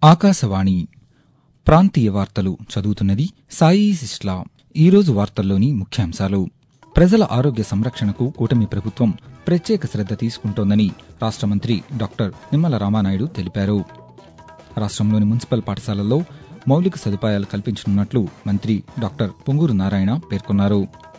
ఆకాశవాణి ప్రాంతీయ వార్తలు చదువుతున్నది సాయి సిస్లా ఈరోజు వార్తల్లోని ముఖ్యాంశాలు ప్రజల ఆరోగ్య సంరక్షణకు కూటమి ప్రభుత్వం ప్రత్యేక శ్రద్ద తీసుకుంటోందని రాష్ట మంత్రి డాక్టర్ నిమ్మల రామానాయుడు తెలిపారు రాష్ట్రంలోని మున్సిపల్ పాఠశాలల్లో మౌలిక సదుపాయాలు కల్పించనున్నట్లు మంత్రి డాక్టర్ పొంగూరు నారాయణ పేర్కొన్నారు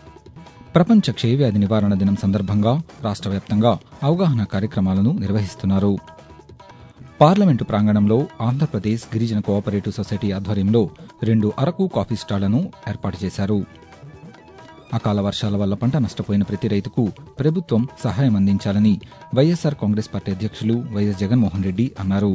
ప్రపంచ క్షయవ్యాధి నివారణ దినం సందర్భంగా రాష్ట్ర వ్యాప్తంగా అవగాహన కార్యక్రమాలను నిర్వహిస్తున్నారు పార్లమెంటు ప్రాంగణంలో ఆంధ్రప్రదేశ్ గిరిజన కోఆపరేటివ్ సొసైటీ ఆధ్వర్యంలో రెండు అరకు కాఫీ స్టాళ్లను ఏర్పాటు చేశారు అకాల వర్షాల వల్ల పంట నష్టపోయిన ప్రతి రైతుకు ప్రభుత్వం సహాయం అందించాలని వైఎస్సార్ కాంగ్రెస్ పార్టీ అధ్యక్షులు వైఎస్ జగన్మోహన్ రెడ్డి అన్నారు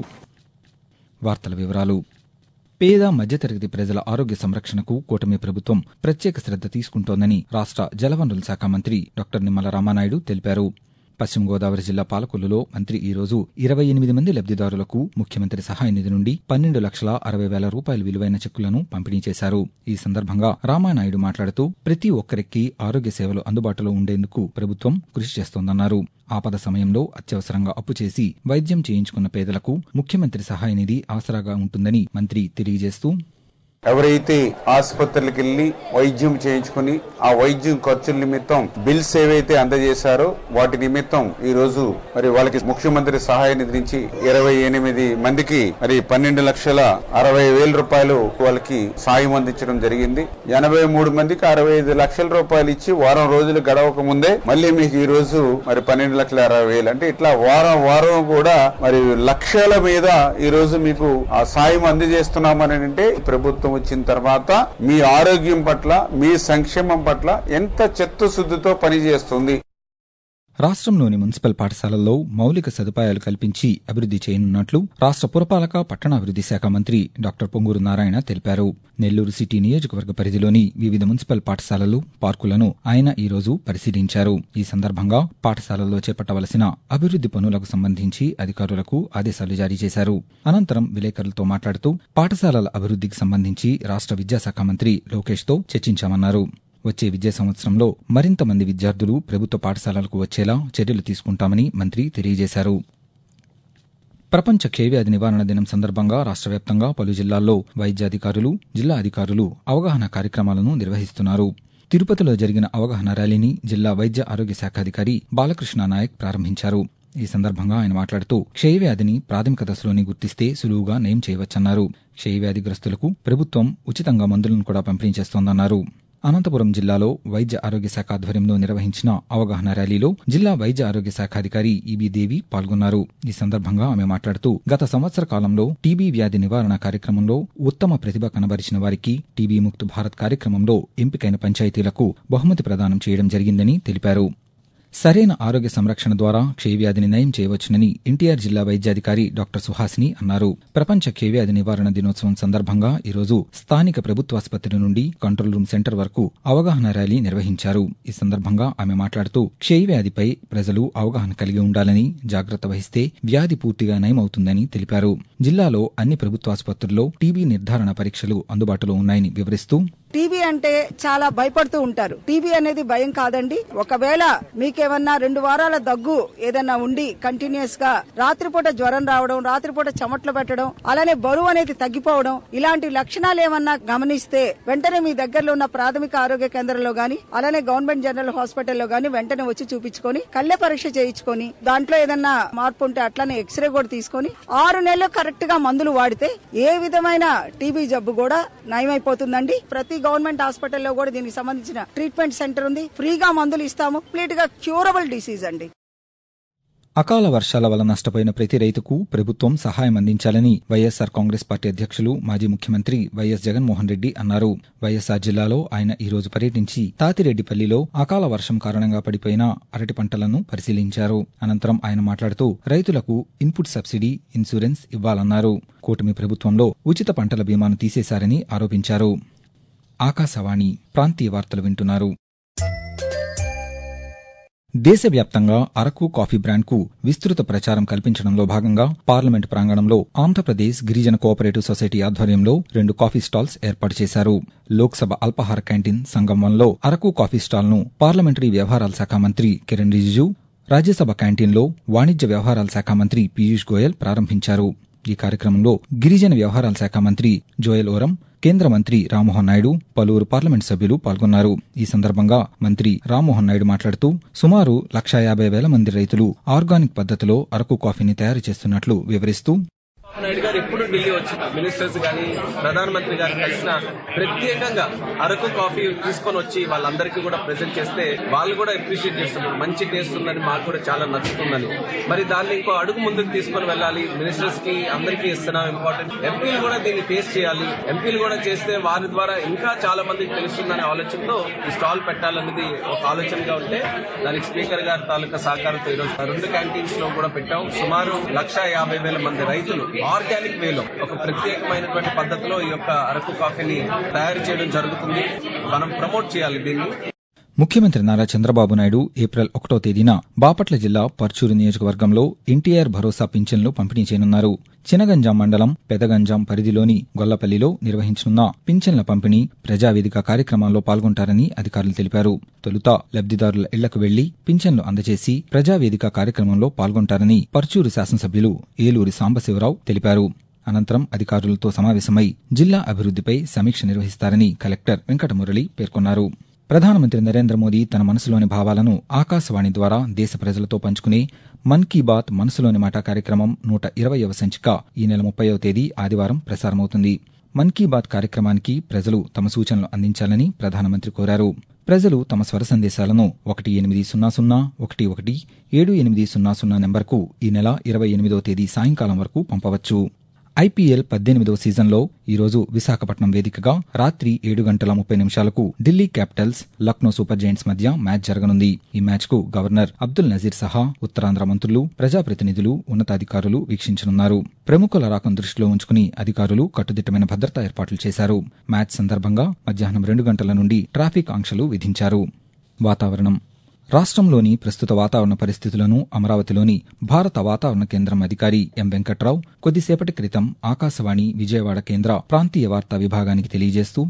వార్తల వివరాలు పేద మధ్యతరగతి ప్రజల ఆరోగ్య సంరక్షణకు కూటమి ప్రభుత్వం ప్రత్యేక శ్రద్ద తీసుకుంటోందని రాష్ట జలవనరుల శాఖ మంత్రి డాక్టర్ నిమ్మల రామానాయుడు తెలిపారు పశ్చిమ గోదావరి జిల్లా పాలకొల్లులో మంత్రి ఈ రోజు ఇరవై ఎనిమిది మంది లబ్దిదారులకు ముఖ్యమంత్రి సహాయ నిధి నుండి పన్నెండు లక్షల అరవై వేల రూపాయల విలువైన చెక్కులను పంపిణీ చేశారు ఈ సందర్భంగా రామానాయుడు మాట్లాడుతూ ప్రతి ఒక్కరికి ఆరోగ్య సేవలు అందుబాటులో ఉండేందుకు ప్రభుత్వం కృషి చేస్తోందన్నారు ఆపద సమయంలో అత్యవసరంగా అప్పు చేసి వైద్యం చేయించుకున్న పేదలకు ముఖ్యమంత్రి సహాయ నిధి ఆసరాగా ఉంటుందని మంత్రి తెలియజేస్తూ ఎవరైతే ఆసుపత్రులకు వెళ్లి వైద్యం చేయించుకుని ఆ వైద్యం ఖర్చుల నిమిత్తం బిల్స్ ఏవైతే అందజేశారో వాటి నిమిత్తం ఈ రోజు మరి వాళ్ళకి ముఖ్యమంత్రి సహాయ నిధి నుంచి ఇరవై ఎనిమిది మందికి మరి పన్నెండు లక్షల అరవై వేల రూపాయలు వాళ్ళకి సాయం అందించడం జరిగింది ఎనభై మూడు మందికి అరవై ఐదు లక్షల రూపాయలు ఇచ్చి వారం రోజులు గడవక ముందే మళ్ళీ మీకు ఈ రోజు మరి పన్నెండు లక్షల అరవై వేలు అంటే ఇట్లా వారం వారం కూడా మరి లక్షల మీద ఈ రోజు మీకు ఆ సాయం అందజేస్తున్నామని అంటే ప్రభుత్వం వచ్చిన తర్వాత మీ ఆరోగ్యం పట్ల మీ సంక్షేమం పట్ల ఎంత చిత్తశుద్ధితో పనిచేస్తుంది రాష్ట్రంలోని మున్సిపల్ పాఠశాలల్లో మౌలిక సదుపాయాలు కల్పించి అభివృద్ది చేయనున్నట్లు రాష్ట్ర పురపాలక పట్టణాభివృద్ది శాఖ మంత్రి డాక్టర్ పొంగూరు నారాయణ తెలిపారు నెల్లూరు సిటీ నియోజకవర్గ పరిధిలోని వివిధ మున్సిపల్ పాఠశాలలు పార్కులను ఆయన ఈ రోజు పరిశీలించారు ఈ సందర్భంగా పాఠశాలల్లో చేపట్టవలసిన అభివృద్ది పనులకు సంబంధించి అధికారులకు ఆదేశాలు జారీ చేశారు అనంతరం విలేకరులతో మాట్లాడుతూ పాఠశాలల అభివృద్దికి సంబంధించి రాష్ట్ర విద్యాశాఖ మంత్రి లోకేష్తో చర్చించామన్నారు వచ్చే విద్యా సంవత్సరంలో మరింత మంది విద్యార్థులు ప్రభుత్వ పాఠశాలలకు వచ్చేలా చర్యలు తీసుకుంటామని మంత్రి తెలియజేశారు ప్రపంచ క్షయవ్యాధి నివారణ దినం సందర్భంగా రాష్ట్ర వ్యాప్తంగా పలు జిల్లాల్లో వైద్యాధికారులు జిల్లా అధికారులు అవగాహన కార్యక్రమాలను నిర్వహిస్తున్నారు తిరుపతిలో జరిగిన అవగాహన ర్యాలీని జిల్లా వైద్య ఆరోగ్య శాఖ అధికారి బాలకృష్ణ నాయక్ ప్రారంభించారు ఈ సందర్భంగా ఆయన మాట్లాడుతూ క్షయవ్యాధిని ప్రాథమిక దశలోనే గుర్తిస్తే సులువుగా నయం చేయవచ్చన్నారు క్షయవ్యాధిగ్రస్తులకు ప్రభుత్వం ఉచితంగా మందులను కూడా పంపిణీ చేస్తోందన్నారు అనంతపురం జిల్లాలో వైద్య ఆరోగ్య శాఖ ఆధ్వర్యంలో నిర్వహించిన అవగాహన ర్యాలీలో జిల్లా వైద్య ఆరోగ్య శాఖ అధికారి ఈబీ దేవి పాల్గొన్నారు ఈ సందర్భంగా ఆమె మాట్లాడుతూ గత సంవత్సర కాలంలో టీబీ వ్యాధి నివారణ కార్యక్రమంలో ఉత్తమ ప్రతిభ కనబరిచిన వారికి టీబీ ముక్త్ భారత్ కార్యక్రమంలో ఎంపికైన పంచాయతీలకు బహుమతి ప్రదానం చేయడం జరిగిందని తెలిపారు సరైన ఆరోగ్య సంరక్షణ ద్వారా క్షయవ్యాధిని నయం చేయవచ్చునని ఎన్టీఆర్ జిల్లా వైద్యాధికారి డాక్టర్ సుహాసిని అన్నారు ప్రపంచ క్షయవ్యాధి నివారణ దినోత్సవం సందర్భంగా ఈరోజు స్థానిక ప్రభుత్వాసుపత్రి నుండి కంట్రోల్ రూమ్ సెంటర్ వరకు అవగాహన ర్యాలీ నిర్వహించారు ఈ సందర్భంగా ఆమె మాట్లాడుతూ క్షయవ్యాధిపై ప్రజలు అవగాహన కలిగి ఉండాలని జాగ్రత్త వహిస్తే వ్యాధి పూర్తిగా నయమవుతుందని తెలిపారు జిల్లాలో అన్ని ప్రభుత్వాసుపత్రుల్లో టీబీ నిర్ధారణ పరీక్షలు అందుబాటులో ఉన్నాయని వివరిస్తూ టీబీ అంటే చాలా భయపడుతూ ఉంటారు టీబీ అనేది భయం కాదండి ఒకవేళ మీకేమన్నా రెండు వారాల దగ్గు ఏదన్నా ఉండి కంటిన్యూస్ గా రాత్రిపూట జ్వరం రావడం రాత్రిపూట చెమట్లు పెట్టడం అలానే బరువు అనేది తగ్గిపోవడం ఇలాంటి లక్షణాలు ఏమన్నా గమనిస్తే వెంటనే మీ దగ్గరలో ఉన్న ప్రాథమిక ఆరోగ్య కేంద్రంలో గాని అలానే గవర్నమెంట్ జనరల్ హాస్పిటల్లో గాని వెంటనే వచ్చి చూపించుకొని కళ్ళె పరీక్ష చేయించుకొని దాంట్లో ఏదన్నా మార్పు ఉంటే అట్లానే ఎక్స్రే కూడా తీసుకొని ఆరు నెలలు కరెక్ట్ గా మందులు వాడితే ఏ విధమైన టీబీ జబ్బు కూడా నయమైపోతుందండి ప్రతి గవర్నమెంట్ హాస్పిటల్లో కూడా దీనికి సంబంధించిన ట్రీట్మెంట్ సెంటర్ ఉంది ఫ్రీగా మందులు ఇస్తాము కంప్లీట్ గా క్యూరబుల్ డిసీజ్ అండి అకాల వర్షాల వల్ల నష్టపోయిన ప్రతి రైతుకు ప్రభుత్వం సహాయం అందించాలని వైఎస్సార్ కాంగ్రెస్ పార్టీ అధ్యక్షులు మాజీ ముఖ్యమంత్రి వైఎస్ జగన్మోహన్ రెడ్డి అన్నారు వైఎస్సార్ జిల్లాలో ఆయన ఈ రోజు పర్యటించి తాతిరెడ్డిపల్లిలో అకాల వర్షం కారణంగా పడిపోయిన అరటి పంటలను పరిశీలించారు అనంతరం ఆయన మాట్లాడుతూ రైతులకు ఇన్పుట్ సబ్సిడీ ఇన్సూరెన్స్ ఇవ్వాలన్నారు కూటమి ప్రభుత్వంలో ఉచిత పంటల బీమాను తీసేశారని ఆరోపించారు ఆకాశవాణి ప్రాంతీయ వార్తలు వింటున్నారు దేశవ్యాప్తంగా అరకు కాఫీ బ్రాండ్కు విస్తృత ప్రచారం కల్పించడంలో భాగంగా పార్లమెంట్ ప్రాంగణంలో ఆంధ్రప్రదేశ్ గిరిజన కోఆపరేటివ్ సొసైటీ ఆధ్వర్యంలో రెండు కాఫీ స్టాల్స్ ఏర్పాటు చేశారు లోక్సభ అల్పాహార క్యాంటీన్ సంగమంలో అరకు కాఫీ స్టాల్ను పార్లమెంటరీ వ్యవహారాల శాఖ మంత్రి కిరణ్ రిజిజు రాజ్యసభ క్యాంటీన్లో వాణిజ్య వ్యవహారాల శాఖ మంత్రి పీయూష్ గోయల్ ప్రారంభించారు ఈ కార్యక్రమంలో గిరిజన వ్యవహారాల శాఖ మంత్రి జోయల్ ఓరం కేంద్ర మంత్రి రామ్మోహన్ నాయుడు పలువురు పార్లమెంట్ సభ్యులు పాల్గొన్నారు ఈ సందర్భంగా మంత్రి రామ్మోహన్ నాయుడు మాట్లాడుతూ సుమారు లక్షా యాభై వేల మంది రైతులు ఆర్గానిక్ పద్దతిలో అరకు కాఫీని తయారు చేస్తున్నట్లు వివరిస్తూ నాయుడు గారు ఎప్పుడు ఢిల్లీ వచ్చి మినిస్టర్స్ గాని ప్రధానమంత్రి గారు కలిసిన ప్రత్యేకంగా అరకు కాఫీ తీసుకొని వచ్చి వాళ్ళందరికీ కూడా ప్రెజెంట్ చేస్తే వాళ్ళు కూడా అప్రిషియేట్ చేస్తున్నారు మంచి టేస్ట్ ఉందని మాకు కూడా చాలా నచ్చుతుందని మరి దాన్ని ఇంకో అడుగు ముందుకు తీసుకొని వెళ్ళాలి మినిస్టర్స్ కి అందరికీ ఇస్తున్నాం ఇంపార్టెంట్ ఎంపీలు కూడా దీన్ని టేస్ట్ చేయాలి ఎంపీలు కూడా చేస్తే వారి ద్వారా ఇంకా చాలా మందికి తెలుస్తుందనే ఆలోచనతో ఈ స్టాల్ పెట్టాలనేది ఒక ఆలోచనగా ఉంటే దానికి స్పీకర్ గారి తాలూకా సహకారంతో ఈరోజు రెండు క్యాంటీన్స్ లో కూడా పెట్టాం సుమారు లక్ష యాభై వేల మంది రైతులు ఆర్గానిక్ వేలో ఒక ప్రత్యేకమైనటువంటి పద్ధతిలో ఈ యొక్క అరకు కాఫీని తయారు చేయడం జరుగుతుంది మనం ప్రమోట్ చేయాలి దీన్ని ముఖ్యమంత్రి నారా చంద్రబాబు నాయుడు ఏప్రిల్ ఒకటో తేదీన బాపట్ల జిల్లా పర్చూరు నియోజకవర్గంలో ఎన్టీఆర్ భరోసా పింఛన్లు పంపిణీ చేయనున్నారు చినగంజాం మండలం పెదగంజాం పరిధిలోని గొల్లపల్లిలో నిర్వహించనున్న పింఛన్ల పంపిణీ ప్రజావేదిక కార్యక్రమాల్లో పాల్గొంటారని అధికారులు తెలిపారు తొలుత లబ్దిదారుల ఇళ్లకు వెళ్లి పింఛన్లు అందజేసి ప్రజావేదిక కార్యక్రమంలో పాల్గొంటారని పర్చూరు శాసనసభ్యులు ఏలూరి సాంబశివరావు తెలిపారు అనంతరం అధికారులతో సమావేశమై జిల్లా అభివృద్దిపై సమీక్ష నిర్వహిస్తారని కలెక్టర్ వెంకటమురళి పేర్కొన్నారు ప్రధానమంత్రి నరేంద్ర మోదీ తన మనసులోని భావాలను ఆకాశవాణి ద్వారా దేశ ప్రజలతో పంచుకునే మన్ కీ బాత్ మనసులోని మాట కార్యక్రమం నూట ఇరవయవ సంచిక ఈ నెల ముప్పైవ తేదీ ఆదివారం ప్రసారమవుతుంది మన్ కీ బాత్ కార్యక్రమానికి ప్రజలు తమ సూచనలు అందించాలని ప్రధానమంత్రి కోరారు ప్రజలు తమ స్వర సందేశాలను ఒకటి ఎనిమిది సున్నా సున్నా ఒకటి ఒకటి ఏడు ఎనిమిది సున్నా సున్నా నెంబర్కు ఈ నెల ఇరవై ఎనిమిదో తేదీ సాయంకాలం వరకు పంపవచ్చు ఐపీఎల్ పద్దెనిమిదవ సీజన్లో ఈరోజు విశాఖపట్నం వేదికగా రాత్రి ఏడు గంటల ముప్పై నిమిషాలకు Delhi capitals Lucknow super giants మధ్య మ్యాచ్ జరగనుంది ఈ మ్యాచ్ కు గవర్నర్ అబ్దుల్ నజీర్ సహా ఉత్తరాంధ్ర మంత్రులు ప్రజాప్రతినిధులు ఉన్నతాధికారులు వీక్షించనున్నారు ప్రముఖుల రాకం దృష్టిలో ఉంచుకుని అధికారులు కట్టుదిట్టమైన భద్రతా ఏర్పాట్లు చేశారు మ్యాచ్ సందర్భంగా మధ్యాహ్నం రెండు గంటల నుండి ట్రాఫిక్ ఆంక్షలు విధించారు వాతావరణం రాష్ట్రంలోని ప్రస్తుత వాతావరణ పరిస్థితులను అమరావతిలోని భారత వాతావరణ కేంద్రం అధికారి ఎం వెంకట్రావు కొద్దిసేపటి క్రితం ఆకాశవాణి విజయవాడ కేంద్ర ప్రాంతీయ వార్తా విభాగానికి తెలియజేస్తూ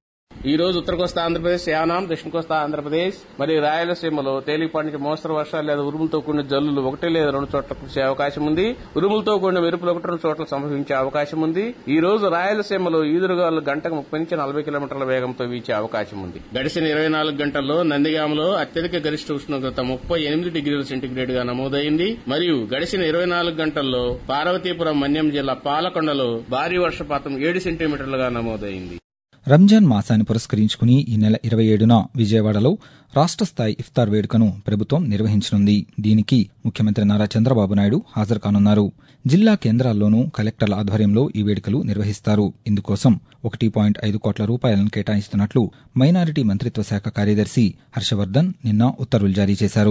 ఈ రోజు ఉత్తర కోస్తా ఆంధ్రప్రదేశ్ యానాం దక్షిణ కోస్తా ఆంధ్రప్రదేశ్ మరియు రాయలసీమలో తేలికపాటి నుంచి మోస్తరు వర్షాలు లేదా ఉరుములతో కూడిన జల్లులు ఒకటి లేదా రెండు చోట్ల కురిసే అవకాశం ఉంది ఉరుములతో కూడిన మెరుపులు ఒకటి రెండు చోట్ల సంభవించే అవకాశం ఉంది ఈ రోజు రాయలసీమలో ఈదురుగాలు గంటకు ముప్పై నుంచి నలభై కిలోమీటర్ల వేగంతో వీచే అవకాశం ఉంది గడిచిన ఇరవై నాలుగు గంటల్లో నందిగామలో అత్యధిక గరిష్ట ఉష్ణోగ్రత ముప్పై ఎనిమిది డిగ్రీల సెంటీగ్రేడ్ గా నమోదైంది మరియు గడిచిన ఇరవై నాలుగు గంటల్లో పార్వతీపురం మన్యం జిల్లా పాలకొండలో భారీ వర్షపాతం ఏడు సెంటీమీటర్లుగా నమోదైంది రంజాన్ మాసాన్ని పురస్కరించుకుని ఈ నెల ఇరవై ఏడున విజయవాడలో రాష్ట్ర స్థాయి ఇఫ్తార్ వేడుకను ప్రభుత్వం నిర్వహించనుంది దీనికి ముఖ్యమంత్రి నారా చంద్రబాబు నాయుడు హాజరు కానున్నారు జిల్లా కేంద్రాల్లోనూ కలెక్టర్ల ఆధ్వర్యంలో ఈ వేడుకలు నిర్వహిస్తారు ఇందుకోసం ఒకటి పాయింట్ ఐదు కోట్ల రూపాయలను కేటాయిస్తున్నట్లు మైనారిటీ మంత్రిత్వ శాఖ కార్యదర్శి హర్షవర్ధన్ నిన్న ఉత్తర్వులు జారీ చేశారు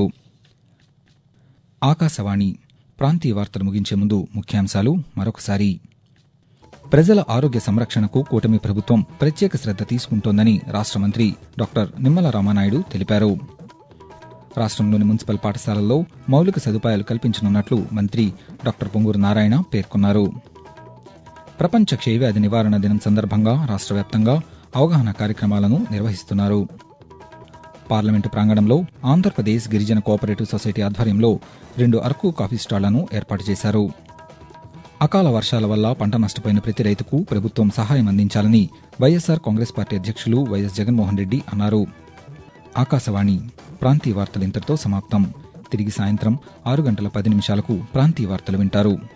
ఆకాశవాణి ప్రాంతీయ వార్తలు ముగించే ముందు ముఖ్యాంశాలు మరొకసారి ప్రజల ఆరోగ్య సంరక్షణకు కూటమి ప్రభుత్వం ప్రత్యేక శ్రద్ధ తీసుకుంటోందని రాష్ట్ర మంత్రి డాక్టర్ నిమ్మల రామానాయుడు తెలిపారు రాష్ట్రంలోని మున్సిపల్ పాఠశాలల్లో మౌలిక సదుపాయాలు కల్పించనున్నట్లు మంత్రి డాక్టర్ పొంగూరు నారాయణ పేర్కొన్నారు ప్రపంచ క్షయవ్యాధి నివారణ దినం సందర్భంగా రాష్ట్ర వ్యాప్తంగా అవగాహన కార్యక్రమాలను నిర్వహిస్తున్నారు పార్లమెంటు ప్రాంగణంలో ఆంధ్రప్రదేశ్ గిరిజన కోఆపరేటివ్ సొసైటీ ఆధ్వర్యంలో రెండు అరకు కాఫీ స్టాళ్లను ఏర్పాటు చేశారు అకాల వర్షాల వల్ల పంట నష్టపోయిన ప్రతి రైతుకు ప్రభుత్వం సహాయం అందించాలని వైఎస్సార్ కాంగ్రెస్ పార్టీ అధ్యక్షులు వైఎస్ జగన్మోహన్ రెడ్డి అన్నారు ఆకాశవాణి ప్రాంతీయ వార్తలు ఇంతటితో సమాప్తం తిరిగి సాయంత్రం ఆరు గంటల పది నిమిషాలకు ప్రాంతీయ వార్తలు వింటారు